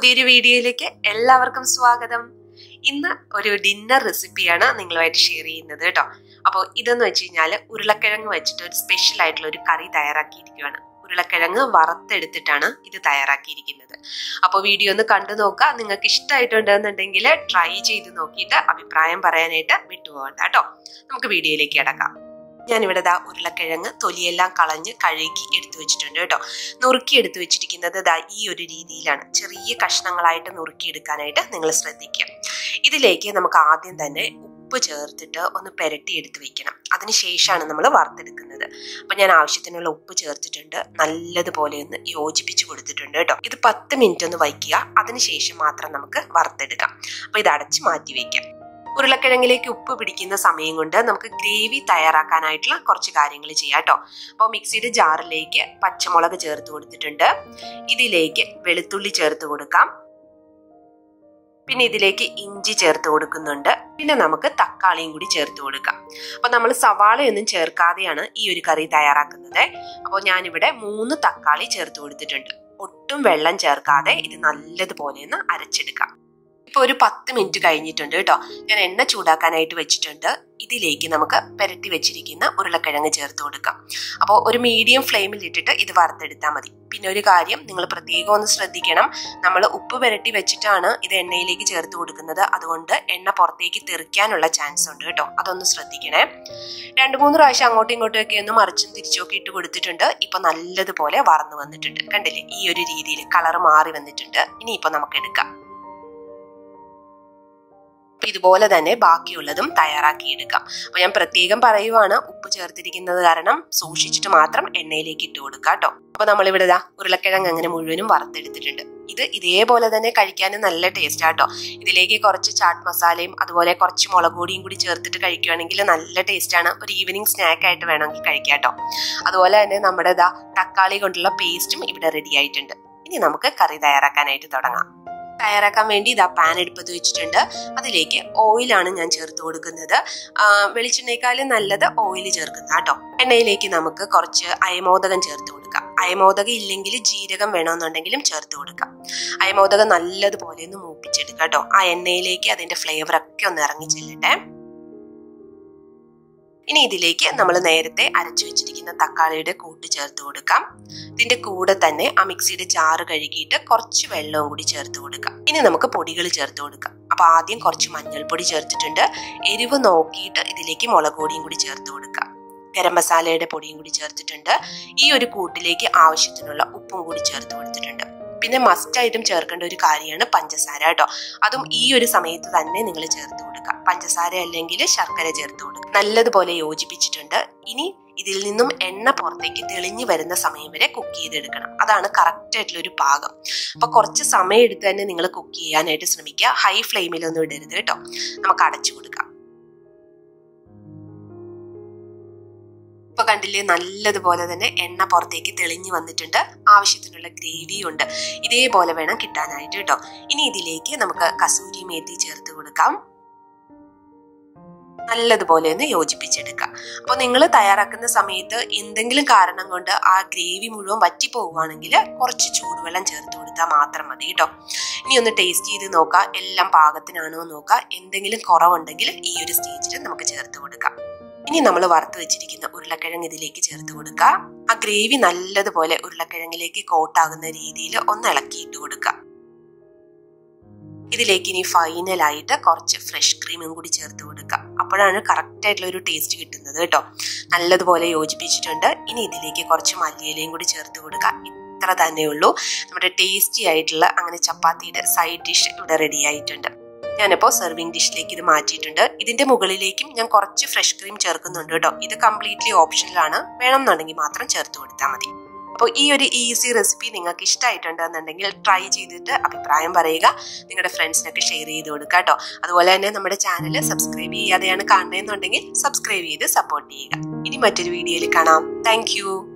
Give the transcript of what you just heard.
പുതിയൊരു വീഡിയോയിലേക്ക് എല്ലാവർക്കും സ്വാഗതം ഇന്ന് ഒരു ഡിന്നർ റെസിപ്പിയാണ് നിങ്ങളുമായിട്ട് ഷെയർ ചെയ്യുന്നത് കേട്ടോ അപ്പോൾ ഇതെന്ന് വെച്ച് കഴിഞ്ഞാൽ ഉരുളക്കിഴങ്ങ് വെച്ചിട്ട് ഒരു സ്പെഷ്യൽ ആയിട്ടുള്ള ഒരു കറി തയ്യാറാക്കിയിരിക്കുകയാണ് ഉരുളക്കിഴങ്ങ് വറുത്തെടുത്തിട്ടാണ് ഇത് തയ്യാറാക്കിയിരിക്കുന്നത് അപ്പോൾ വീഡിയോ ഒന്ന് കണ്ടു നോക്കുക നിങ്ങൾക്ക് ഇഷ്ടമായിട്ടുണ്ടെന്നുണ്ടെങ്കിൽ ട്രൈ ചെയ്ത് നോക്കിയിട്ട് അഭിപ്രായം പറയാനായിട്ട് വിട്ടുപോകണ്ട കേട്ടോ നമുക്ക് വീഡിയോയിലേക്ക് കിടക്കാം ഞാനിവിടെ ദാ ഉരുളക്കിഴങ്ങ് തൊലിയെല്ലാം കളഞ്ഞ് കഴുകി എടുത്തു വെച്ചിട്ടുണ്ട് കേട്ടോ നുറുക്കി എടുത്തു വെച്ചിരിക്കുന്നത് ദാ ഈ ഒരു രീതിയിലാണ് ചെറിയ കഷ്ണങ്ങളായിട്ട് നുറുക്കി എടുക്കാനായിട്ട് നിങ്ങൾ ശ്രദ്ധിക്കുക ഇതിലേക്ക് നമുക്ക് ആദ്യം തന്നെ ഉപ്പ് ചേർത്തിട്ട് ഒന്ന് പെരട്ടി എടുത്ത് വെക്കണം അതിനുശേഷമാണ് നമ്മൾ വറുത്തെടുക്കുന്നത് അപ്പൊ ഞാൻ ആവശ്യത്തിനുള്ള ഉപ്പ് ചേർത്തിട്ടുണ്ട് നല്ലതുപോലെ ഒന്ന് യോജിപ്പിച്ച് കൊടുത്തിട്ടുണ്ട് കേട്ടോ ഇത് പത്ത് മിനിറ്റ് ഒന്ന് വയ്ക്കുക അതിനുശേഷം മാത്രം നമുക്ക് വറുത്തെടുക്കാം അപ്പൊ ഇത് അടച്ച് മാറ്റി വെക്കാം ഉരുളക്കിഴങ്ങിലേക്ക് ഉപ്പ് പിടിക്കുന്ന സമയം കൊണ്ട് നമുക്ക് ഗ്രേവി തയ്യാറാക്കാനായിട്ടുള്ള കുറച്ച് കാര്യങ്ങൾ ചെയ്യാം കേട്ടോ അപ്പോൾ മിക്സിയുടെ ജാറിലേക്ക് പച്ചമുളക് ചേർത്ത് കൊടുത്തിട്ടുണ്ട് ഇതിലേക്ക് വെളുത്തുള്ളി ചേർത്ത് കൊടുക്കാം പിന്നെ ഇതിലേക്ക് ഇഞ്ചി ചേർത്ത് കൊടുക്കുന്നുണ്ട് പിന്നെ നമുക്ക് തക്കാളിയും കൂടി ചേർത്ത് കൊടുക്കാം അപ്പൊ നമ്മൾ സവാളയൊന്നും ചേർക്കാതെയാണ് ഈ ഒരു കറി തയ്യാറാക്കുന്നത് അപ്പോൾ ഞാനിവിടെ മൂന്ന് തക്കാളി ചേർത്ത് കൊടുത്തിട്ടുണ്ട് ഒട്ടും വെള്ളം ചേർക്കാതെ ഇത് നല്ലതുപോലെ ഒന്ന് അരച്ചെടുക്കാം ഇപ്പൊ ഒരു പത്ത് മിനിറ്റ് കഴിഞ്ഞിട്ടുണ്ട് കേട്ടോ ഞാൻ എണ്ണ ചൂടാക്കാനായിട്ട് വെച്ചിട്ടുണ്ട് ഇതിലേക്ക് നമുക്ക് പെരട്ടി വെച്ചിരിക്കുന്ന ഉരുളക്കിഴങ്ങ് ചേർത്ത് കൊടുക്കാം അപ്പോൾ ഒരു മീഡിയം ഫ്ലെയിമിൽ ഇട്ടിട്ട് ഇത് വറുത്തെടുത്താൽ മതി പിന്നെ ഒരു കാര്യം നിങ്ങൾ പ്രത്യേകം ഒന്ന് ശ്രദ്ധിക്കണം നമ്മൾ ഉപ്പ് പെരട്ടി വെച്ചിട്ടാണ് ഇത് എണ്ണയിലേക്ക് ചേർത്ത് കൊടുക്കുന്നത് അതുകൊണ്ട് എണ്ണ പുറത്തേക്ക് തെറിക്കാനുള്ള ചാൻസ് ഉണ്ട് കേട്ടോ അതൊന്ന് ശ്രദ്ധിക്കണേ രണ്ട് മൂന്ന് പ്രാവശ്യം അങ്ങോട്ടും ഇങ്ങോട്ടും ഒക്കെ ഒന്ന് മറിച്ചും തിരിച്ചൊക്കെ ഇട്ട് കൊടുത്തിട്ടുണ്ട് ഇപ്പൊ നല്ലതുപോലെ വറന്നു വന്നിട്ടുണ്ട് കണ്ടില്ലേ ഈ ഒരു രീതിയിൽ കളർ മാറി വന്നിട്ടുണ്ട് ഇനിയിപ്പോ നമുക്ക് എടുക്കാം ഇതുപോലെ തന്നെ ബാക്കിയുള്ളതും തയ്യാറാക്കി എടുക്കാം അപ്പൊ ഞാൻ പ്രത്യേകം പറയുവാണ് ഉപ്പ് ചേർത്തിരിക്കുന്നത് കാരണം സൂക്ഷിച്ചിട്ട് മാത്രം എണ്ണയിലേക്ക് ഇട്ട് കൊടുക്കുക കേട്ടോ അപ്പൊ നമ്മളിവിടെ ഇതാ ഉരുളക്കിഴങ്ങ് അങ്ങനെ മുഴുവനും വറുത്തെടുത്തിട്ടുണ്ട് ഇത് ഇതേപോലെ തന്നെ കഴിക്കാനും നല്ല ടേസ്റ്റ് ആട്ടോ ഇതിലേക്ക് കുറച്ച് ചാട്ട് മസാലയും അതുപോലെ കുറച്ച് മുളക് പൊടിയും കൂടി ചേർത്തിട്ട് കഴിക്കുകയാണെങ്കിൽ നല്ല ടേസ്റ്റ് ആണ് ഒരു ഈവനിങ് സ്നാക്ക് ആയിട്ട് വേണമെങ്കിൽ കഴിക്കാം കേട്ടോ അതുപോലെ തന്നെ നമ്മുടെ ഇതാ തക്കാളി കൊണ്ടുള്ള പേസ്റ്റും ഇവിടെ റെഡി ആയിട്ടുണ്ട് ഇനി നമുക്ക് കറി തയ്യാറാക്കാനായിട്ട് തുടങ്ങാം തയ്യാറാക്കാൻ വേണ്ടി ഇതാ പാൻ എടുപ്പത്ത് വെച്ചിട്ടുണ്ട് അതിലേക്ക് ഓയിലാണ് ഞാൻ ചേർത്ത് കൊടുക്കുന്നത് വെളിച്ചെണ്ണയെക്കാളും നല്ലത് ഓയിൽ ചേർക്കുന്ന കേട്ടോ എണ്ണയിലേക്ക് നമുക്ക് കുറച്ച് അയമോദകം ചേർത്ത് കൊടുക്കാം അയമോദകം ഇല്ലെങ്കിൽ ജീരകം വേണമെന്നുണ്ടെങ്കിലും ചേർത്ത് കൊടുക്കാം അയമോദകം നല്ലതുപോലെ ഒന്ന് മൂപ്പിച്ചെടുക്കാം കേട്ടോ ആ എണ്ണയിലേക്ക് അതിന്റെ ഫ്ലേവർ ഒക്കെ ഒന്ന് ഇറങ്ങി ചെല്ലട്ടെ ഇനി ഇതിലേക്ക് നമ്മൾ നേരത്തെ അരച്ചു വെച്ചിരിക്കുന്ന തക്കാളിയുടെ കൂട്ട് ചേർത്ത് കൊടുക്കാം ഇതിന്റെ കൂടെ തന്നെ ആ മിക്സിയുടെ ജാറ് കഴുകിയിട്ട് കുറച്ച് വെള്ളവും കൂടി ചേർത്ത് കൊടുക്കാം ഇനി നമുക്ക് പൊടികൾ ചേർത്ത് കൊടുക്കാം അപ്പൊ ആദ്യം കുറച്ച് മഞ്ഞൾപ്പൊടി ചേർത്തിട്ടുണ്ട് എരിവ് നോക്കിയിട്ട് ഇതിലേക്ക് മുളക് പൊടിയും കൂടി ചേർത്ത് കൊടുക്കാം ഗരം മസാലയുടെ പൊടിയും കൂടി ചേർത്തിട്ടുണ്ട് ഈ ഒരു കൂട്ടിലേക്ക് ആവശ്യത്തിനുള്ള ഉപ്പും കൂടി ചേർത്ത് കൊടുത്തിട്ടുണ്ട് പിന്നെ മസ്റ്റ് ആയിട്ടും ചേർക്കേണ്ട ഒരു കാര്യമാണ് പഞ്ചസാര കേട്ടോ അതും ഈ ഒരു സമയത്ത് തന്നെ നിങ്ങൾ ചേർത്ത് കൊടുക്കുക പഞ്ചസാര അല്ലെങ്കിൽ ശർക്കര ചേർത്ത് കൊടുക്കുക നല്ലതുപോലെ യോജിപ്പിച്ചിട്ടുണ്ട് ഇനി ഇതിൽ നിന്നും എണ്ണ പുറത്തേക്ക് തെളിഞ്ഞു വരുന്ന സമയം വരെ കുക്ക് ചെയ്തെടുക്കണം അതാണ് കറക്റ്റ് ആയിട്ടുള്ള ഒരു പാകം അപ്പൊ കുറച്ച് സമയം എടുത്ത് തന്നെ നിങ്ങൾ കുക്ക് ചെയ്യാനായിട്ട് ശ്രമിക്കുക ഹൈ ഫ്ലെയിമിലൊന്നും ഇടരുത് കേട്ടോ നമുക്ക് അടച്ചു കൊടുക്കാം ഇപ്പൊ കണ്ടില്ലേ നല്ലതുപോലെ തന്നെ എണ്ണ പുറത്തേക്ക് തെളിഞ്ഞു വന്നിട്ടുണ്ട് ആവശ്യത്തിനുള്ള ഗ്രേവിയും ഉണ്ട് ഇതേപോലെ വേണം കിട്ടാനായിട്ട് കേട്ടോ ഇനി ഇതിലേക്ക് നമുക്ക് കസൂരി മേത്തി ചേർത്ത് കൊടുക്കാം നല്ലതുപോലെ ഒന്ന് യോജിപ്പിച്ചെടുക്കാം അപ്പോൾ നിങ്ങൾ തയ്യാറാക്കുന്ന സമയത്ത് എന്തെങ്കിലും കാരണം കൊണ്ട് ആ ഗ്രേവി മുഴുവൻ വറ്റി പോവുകയാണെങ്കിൽ കുറച്ച് ചൂടുവെള്ളം ചേർത്ത് കൊടുത്താൽ മാത്രം മതി കേട്ടോ ഇനി ഒന്ന് ടേസ്റ്റ് ചെയ്ത് നോക്കാം എല്ലാം പാകത്തിനാണോ നോക്കാം എന്തെങ്കിലും കുറവുണ്ടെങ്കിൽ ഈ ഒരു സ്റ്റേജിൽ നമുക്ക് ചേർത്ത് കൊടുക്കാം ഇനി നമ്മൾ വറുത്ത് വെച്ചിരിക്കുന്ന ഉരുളക്കിഴങ്ങ് ഇതിലേക്ക് ചേർത്ത് കൊടുക്കുക ആ ഗ്രേവി നല്ലതുപോലെ ഉരുളക്കിഴങ്ങിലേക്ക് കോട്ടാകുന്ന രീതിയിൽ ഒന്ന് ഇളക്കിയിട്ട് കൊടുക്കുക ഇതിലേക്ക് ഇനി ഫൈനലായിട്ട് കുറച്ച് ഫ്രഷ് ക്രീമും കൂടി ചേർത്ത് കൊടുക്കുക അപ്പോഴാണ് കറക്റ്റ് ആയിട്ടുള്ള ഒരു ടേസ്റ്റ് കിട്ടുന്നത് കേട്ടോ നല്ലതുപോലെ യോജിപ്പിച്ചിട്ടുണ്ട് ഇനി ഇതിലേക്ക് കുറച്ച് മല്ലിയിലയും കൂടി ചേർത്ത് കൊടുക്കുക ഇത്ര തന്നെയുള്ളൂ നമ്മുടെ ടേസ്റ്റി ആയിട്ടുള്ള അങ്ങനെ ചപ്പാത്തിയുടെ സൈഡ് ഡിഷ് ഇവിടെ റെഡി ആയിട്ടുണ്ട് ഞാനിപ്പോൾ സെർവിങ് ഡിഷിലേക്ക് ഇത് മാറ്റിയിട്ടുണ്ട് ഇതിന്റെ മുകളിലേക്കും ഞാൻ കുറച്ച് ഫ്രഷ് ക്രീം ചേർക്കുന്നുണ്ട് കേട്ടോ ഇത് കംപ്ലീറ്റ്ലി ഓപ്ഷനിലാണ് വേണമെന്നുണ്ടെങ്കിൽ മാത്രം ചേർത്ത് കൊടുത്താൽ മതി അപ്പോൾ ഈ ഒരു ഈസി റെസിപ്പി നിങ്ങൾക്ക് ഇഷ്ടമായിട്ടുണ്ടെന്നുണ്ടെങ്കിൽ ട്രൈ ചെയ്തിട്ട് അഭിപ്രായം പറയുക നിങ്ങളുടെ ഫ്രണ്ട്സിനൊക്കെ ഷെയർ ചെയ്ത് കൊടുക്കുക കേട്ടോ അതുപോലെ തന്നെ നമ്മുടെ ചാനൽ സബ്സ്ക്രൈബ് ചെയ്യാതെയാണ് കാണുന്നതെന്നുണ്ടെങ്കിൽ സബ്സ്ക്രൈബ് ചെയ്ത് സപ്പോർട്ട് ചെയ്യുക ഇനി മറ്റൊരു വീഡിയോയിൽ കാണാം താങ്ക്